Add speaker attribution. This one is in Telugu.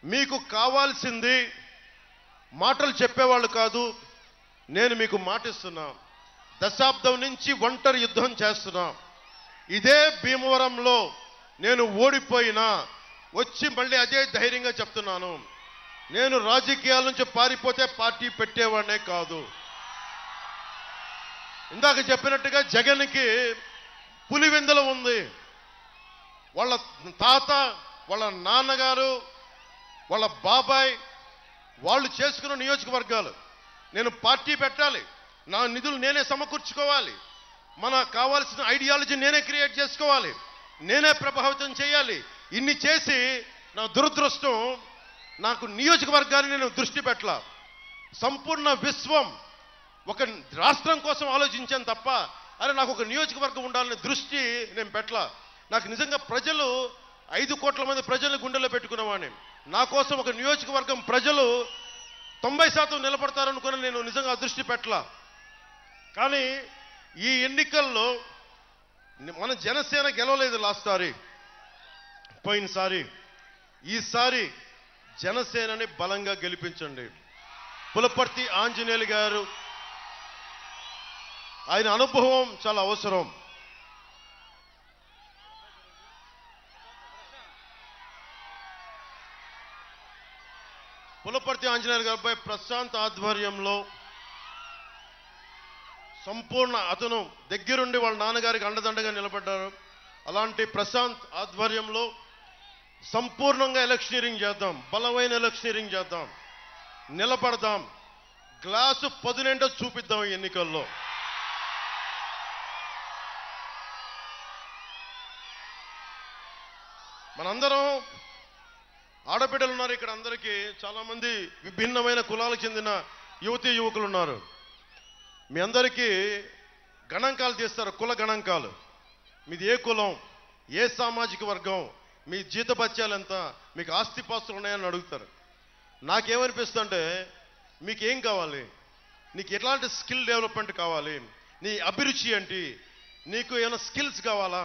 Speaker 1: మీకు కావాల్సింది మాటలు చెప్పేవాళ్ళు కాదు నేను మీకు మాటిస్తున్నా దశాబ్దం నుంచి ఒంటరి యుద్ధం చేస్తున్నా ఇదే భీమవరంలో నేను ఓడిపోయినా వచ్చి మళ్ళీ అదే ధైర్యంగా చెప్తున్నాను నేను రాజకీయాల నుంచి పారిపోతే పార్టీ పెట్టేవాడినే కాదు ఇందాక చెప్పినట్టుగా జగన్కి పులివెందుల ఉంది వాళ్ళ తాత వాళ్ళ నాన్నగారు వాళ్ళ బాబాయ్ వాళ్ళు చేసుకున్న నియోజకవర్గాలు నేను పార్టీ పెట్టాలి నా నిధులు నేనే సమకూర్చుకోవాలి మన కావాల్సిన ఐడియాలజీ నేనే క్రియేట్ చేసుకోవాలి నేనే ప్రభావితం చేయాలి ఇన్ని చేసి నా దురదృష్టం నాకు నియోజకవర్గాన్ని నేను దృష్టి పెట్టాల సంపూర్ణ విశ్వం ఒక రాష్ట్రం కోసం ఆలోచించాను తప్ప అరే నాకు ఒక నియోజకవర్గం ఉండాలనే దృష్టి నేను పెట్టలా నాకు నిజంగా ప్రజలు ఐదు కోట్ల మంది ప్రజలు గుండెలో పెట్టుకున్నవాడిని నా కోసం ఒక నియోజకవర్గం ప్రజలు తొంభై శాతం నిలబడతారనుకుని నేను నిజంగా ఆ దృష్టి పెట్టలా కానీ ఈ ఎన్నికల్లో మన జనసేన గెలవలేదు లాస్ట్ సారి పోయినసారి ఈసారి జనసేనని బలంగా గెలిపించండి పులపర్తి ఆంజనేయులు గారు ఆయన అనుభవం చాలా అవసరం పులపర్తి ఆంజనేయులు గారిపై ప్రశాంత్ ఆధ్వర్యంలో సంపూర్ణ అతను దగ్గరుండి వాళ్ళ నాన్నగారికి అండదండగా నిలబడ్డారు అలాంటి ప్రశాంత్ ఆధ్వర్యంలో సంపూర్ణంగా ఎలక్షనీరింగ్ చేద్దాం బలమైన ఎలక్షనీరింగ్ చేద్దాం నిలబడదాం గ్లాసు పదునేంటో చూపిద్దాం ఈ ఎన్నికల్లో మనందరం ఆడబిడ్డలు ఉన్నారు ఇక్కడ అందరికీ చాలా మంది విభిన్నమైన కులాలకు చెందిన యువతీ యువకులు ఉన్నారు మీ అందరికీ గణాంకాలు తీస్తారు కుల గణాంకాలు మీది ఏ కులం ఏ సామాజిక వర్గం మీ జీతభత్యాలు ఎంత మీకు ఆస్తిపాస్తులు ఉన్నాయని అడుగుతారు నాకేమనిపిస్తుంటే మీకు ఏం కావాలి నీకు ఎట్లాంటి స్కిల్ డెవలప్మెంట్ కావాలి నీ అభిరుచి ఏంటి నీకు ఏమైనా స్కిల్స్ కావాలా